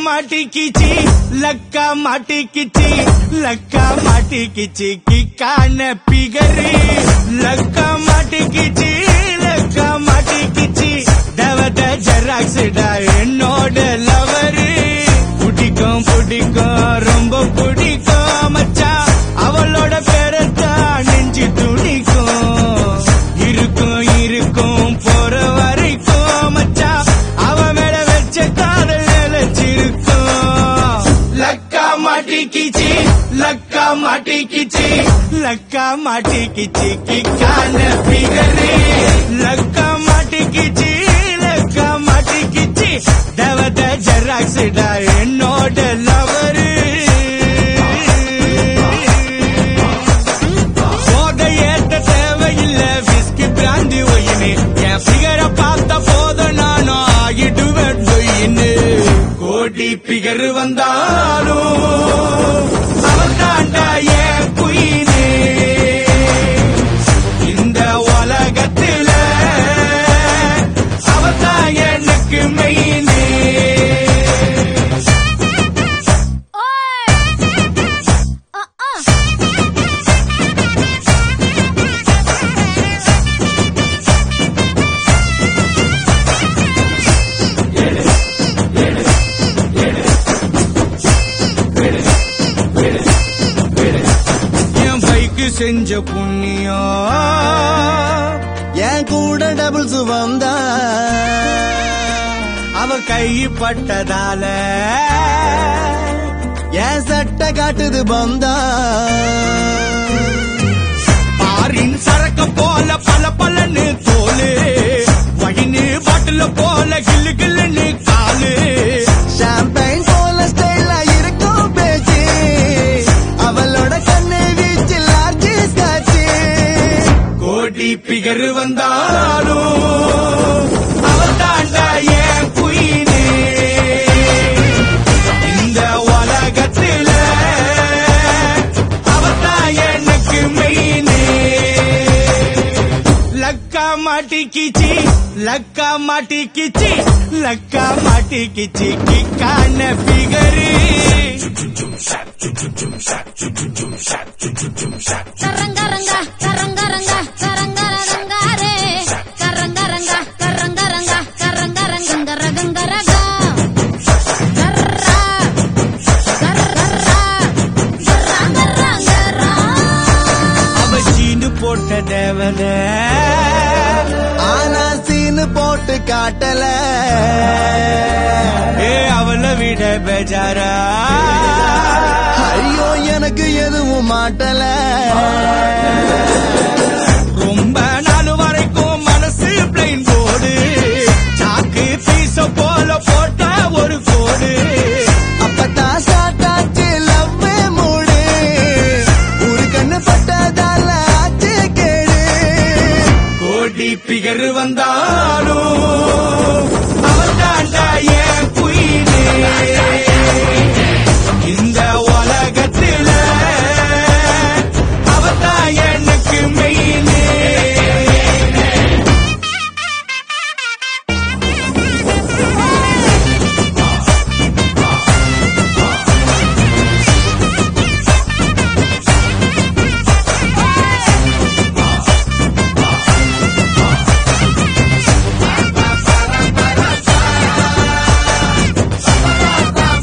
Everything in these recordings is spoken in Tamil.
மாட்டிக்கிச்சி லக்கா மாட்டிக்கிச்சி லக்கா மாட்டிக்கிச்சி கிக்கான பிகரு லக்கா மாட்டிக்கிச்சி லக்கா மாட்டிக்கிச்சி தவத ஜெராக்ஸ்டா என்னோட லவரு பிடிக்கும் பிடிக்கும் ரொம்ப பிடிக்கும் மச்சான் அவளோட பேரத்தான் நெஞ்சு துணிக்கும் இருக்கும் இருக்கும் போற வரைக்கும் மச்சான் அவ மேல வச்ச காதல் நிலைச்சிருக்கும் லக்கா மாட்டிக்கிச்சி லக்கா மாட்டிக்கிச்சி லக்கா மாட்டிக்கிச்சி கிக்கான பிகரு லக்கா மாட்டிக்கிச்சி லக்கா மாட்டிக்கிச்சி தேவத ஜெராக்ஸ்டா என்னோட லவரு போத ஏத்த தேவையில்ல விஸ்கி பிராந்தி ஒயினு என் பிகர பார்த்த போத நானும் ஆகிடுவேன் டொயின்னு கோடி பிகர் வந்தாலும் அவன் தாண்டா என் குயினு இந்த உலகத்துல அவதான் எனக்கு மெயினு என் பைக்கு செஞ்ச புண்ணியம் என் கூட டபுள்ஸ் வந்தா அவ கை பட்டதால என் சட்டை காட்டுது பந்தா பாரின் சரக்க போல பல பலன்னு தோலு வயின்னு பாட்டில போல கில்லு கில்லுன்னு காலு ஷாம்பைன் போல ஸ்டைலா இருக்கும் பேச்சு அவளோட கண்ணு வீச்சு லார்ஜி ஸ்காட்சி கோடி பிகர் வந்தாலும் அவன் தாண்டா என் குயினு இந்த உலகத்துல அவதான் எனக்கு மெயினு லக்கா மாட்டிக்கிச்சி லக்கா மாட்டிக்கிச்சி லக்கா மாட்டிக்கிச்சி கிக்கான பிகரு கரங்கரங்க கரங்கரங்க கரங்கரங்காரே கரங்கரங்க கரங்கரங்க கரங்கரங்க ரகங்கரக கர்ரா கர்ரா கரங்கரங்கரா அவ சீனு போட்ட தேவல ஆனா சீனு போட்டு காட்டல ஏ அவளை விட பெஜாரா ஐயோ எனக்கு எதுவும் மாட்டல ரொம்ப நாள் வரைக்கும் மனசு பிளைன் போடு சாக்கு பீச போல போட்ட ஒரு கோடு அப்பதான் ஸ்டார்ட் ஆச்சு லவ் மூடு ஒரு கண்ணு பட்டதால ஆச்சு கேடு கோடி பிகர் வந்தாலும் அவன் தாண்டா என் குயினு இந்த உலகத்துல அவதான் எனக்கு மெயினு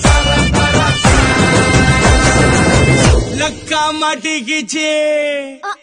லக்கா மாட்டிக்கிச்சு அ